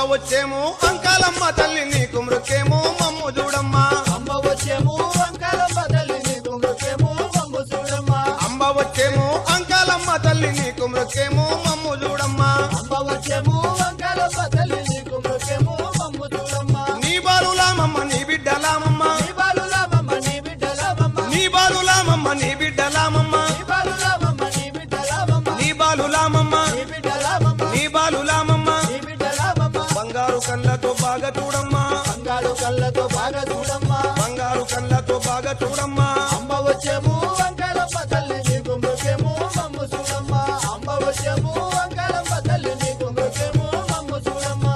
వచ్చేమో అంకాలమ్మ తల్లి నీకు మృకేమో మమ్ము చూడమ్మా అమ్మ వచ్చేము అంకాలమ్మ తల్లి నీకు మృకేము మమ్ము చూడమ్మా అంబ వచ్చేమో అంకాలమ్మ తల్లి నీకు మృకేమో మమ్ము చూడమ్మా అమ్మ వచ్చేము అంకాలమ్మ తల్లి నీకు మృకేము మమ్ము చూడమ్మా నీ బాలులామమ్మ నీ బిడ్డలామమ్మ నీ బాలులామమ్మ నీ బిడ్డలామమ్మ నీ బాలులామమ్మ నీ బిడ్డలామమ్మ నీ బాలులామమ్మ నీ బిడ్డలామమ్మ నీ బాలులామమ్మ నీ బిడ్డలామమ్మ నీ బాలులామమ్మ నీ బిడ్డలామమ్మ బంగారు కళ్ళతో బాగా చూడమ్మా బంగారు కళ్ళతో బాగా చూడమ్మా బంగారు కళ్ళతో బాగా చూడమ్మా అమ్మ వచ్చేము అంకాలమ్మ తల్లి నీకు మృకేము మమ్ము చూడమ్మా అమ్మ వచ్చేము అంకాలమ్మ తల్లి నీకు మృకేము మమ్ము చూడమ్మా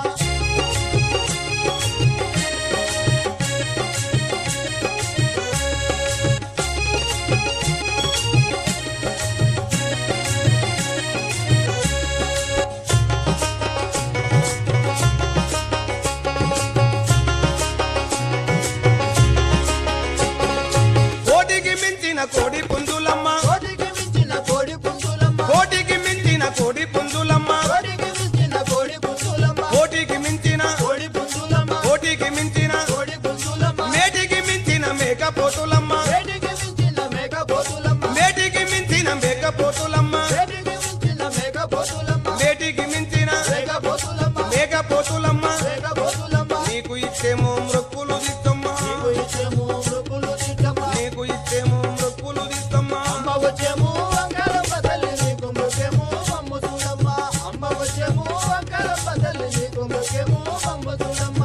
కోటికి మించిన కోడి పుంజులమ్మ కోటికి మించిన కోడి పుంజులమ్మ కోటికి మించిన కోడి పుంజులమ్మ కోడికి మించిన కోడి పుంజులమ్మ కోటికి మించిన కోడి పుంజులమ్మ కోటికి మించిన కోడి పుంజులమ్మ మేటికి మించిన మేకపోతులమ్మ వేటికి మించిన మేకపోతులమ్మ మేటికి మించిన మేకపోతులమ్మ వేటికి మించిన మేకపోతులమ్మ మేటికి మించిన మేకపోతులమ్మ మేకపోతులమ్మ మేకపోతులమ్మ నీకు ఇచ్చేమో మృక్కులు దిత్తమ్మా నీకు ఇచ్చేము మృకులు తిట్టమ్మ నీకు ఇచ్చేమో మృక్కులు దిత్తమ్మా అమ్మ వచ్చేము అంకాలమ్మ తల్లి నీకు మృకేము మమ్ము చూడమ్మ అమ్మ వచ్చేము అంకాలమ్మ తల్లి నీకు మృకేము మమ్ము చూడమ్మ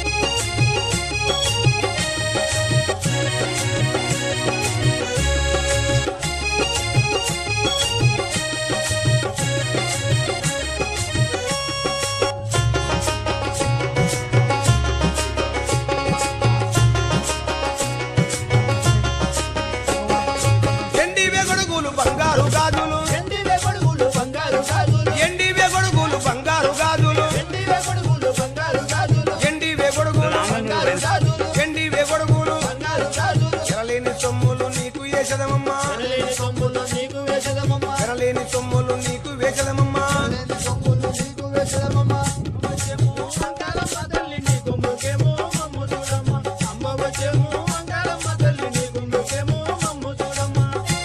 ఎండి వెగొడుగులు బంగారు గాజులు ఎండి వేగొడుగులు బంగారు గాజులు ఎండి వెగొడుగులు బంగారు గాజులు ఎండి వేగొడుగులు బంగారు గాజులు ఎండి వెగొడుగులు బంగారు గాజులు ఎండి వెగొడుగులు బంగారు గాజులు ఎరలేని సొమ్ములు నీకు వేసదమమ్మా ఎనలేని సొమ్ములు నీకు వేసదమమ్మ ఎరలేని సొమ్ములు నీకు వేసదమమ్మా ఎనలేని సొమ్ములు నీకు వేసదమమ్మ వచ్చేము అంకాలమ్మ తల్లి నీకు మృకేము మమ్ము చూడమ్మ అమ్మ వచ్చేము అంకాలమ్మ తల్లి నీకు మృకేము మమ్ము చూడమ్మ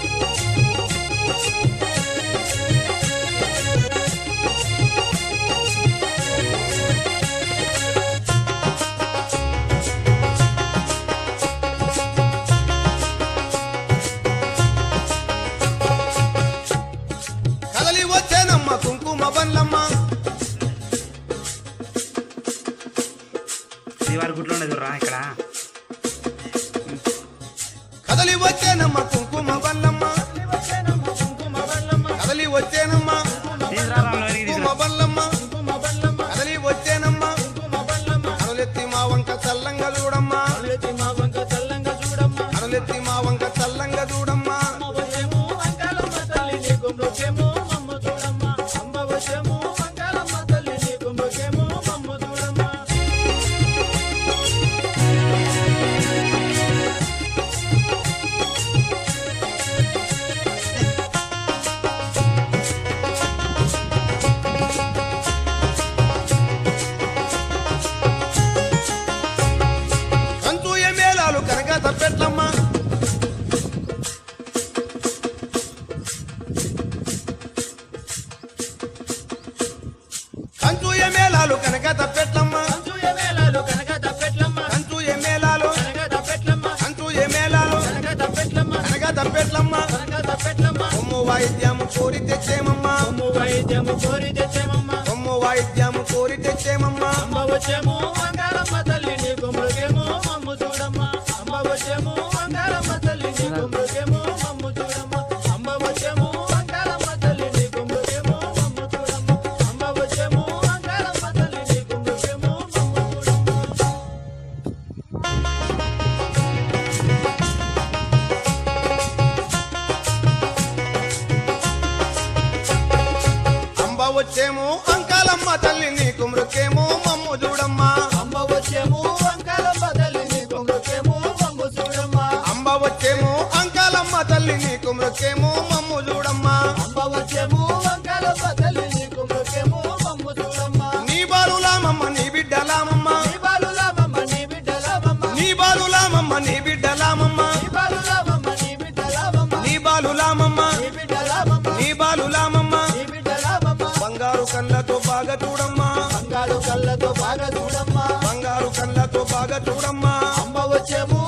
కదలి వచ్చేనమ్మ కుంకుమ బండ్లమ్మ శ్రీవారి గుట్లో ఉండదు రా ఇక్కడ కదలి వచ్చేనమ్మ కుంకుమ బండ్లమ్మ వచ్చేనమ్మ కుంకుమ బల్లమ్మ కదలి వచ్చేనమ్మ తీసురా రాములవారికి కుంకుమ తీసురా బండ్లమ్మ కుంకుమ బల్లమ్మ కదలి వచ్చేనమ్మ కుంకుమ బల్లమ్మ కనులెత్తి మా వంక చల్లంగా చూడమ్మా అలెత్తి మా వంక తెల్లంగా చూడమ్మ కనులెత్తి మా వంక చల్లంగా చూడమ్మా అమ్మ వచ్చేము అంకాలమ్మ తల్లి నీకు మృకేము మమ్మ చూడమ్మ అమ్మ వచ్చేము అంకాలమ్మ తల్లి నీకు మృకేము మమ్మ చూడమ్మ కంచు ఎమేలాలు కనక తప్పెట్లమ్మ కంచు ఎమేలాలు కనక తప్పెట్లమ్మ కంచు ఎమేలాలు కనక తప్పెట్లమ్మ కంచు ఎమేలాలు కనక తప్పెట్లమ్మ కంచు ఎమేలాలు కనక తప్పెట్లమ్మ కనక తప్పెట్లమ్మ కనక తప్పెట్లమ్మ కొమ్ము వాయిద్యము కోరి తెచ్చేమమ్మా అమ్ము వైద్యము కోరి తెచ్చేమమ్మ కొమ్ము వాయిద్యము కోరి తెచ్చేమమ్మా అమ్మ వచ్చేము అంగారమ్మ తల్లి నీకు మృగేము మమ్ము చూడమ్మ అమ్మ వచ్చేము అంగారమ్మ తల్లి నీకు మృగేము మమ్ము చూడమ్మ అమ్మ వచ్చేము అంగారమ్మ తల్లి నీకు మృగేము మమ్ము చూడమ్మ అమ్మ వచ్చేము అంగారమ్మ తల్లి నీకు మృగేము మమ్ము చూడమ్మ అంబ వచ్చేమో అంకాలమ్మ తల్లి నీకు మృకేమో మమ్ము చూడమ్మా అమ్మ వచ్చేము అంగారమ్మ తల్లి నీకు మృగేము మమ్ము చూడమ్మ అంబ వచ్చేమో అంకాలమ్మ తల్లి నీకు మృకేమో మమ్ము చూడమ్మా అమ్మ వచ్చేము అంగారమ్మ తల్లి నీకు మృగేము మమ్ము చూడమ్మ నీ బాలులామమ్మ నీ బాగా చూడమ్మా బంగారు కళ్ళతో బాగా చూడమ్మా అమ్మ వచ్చేము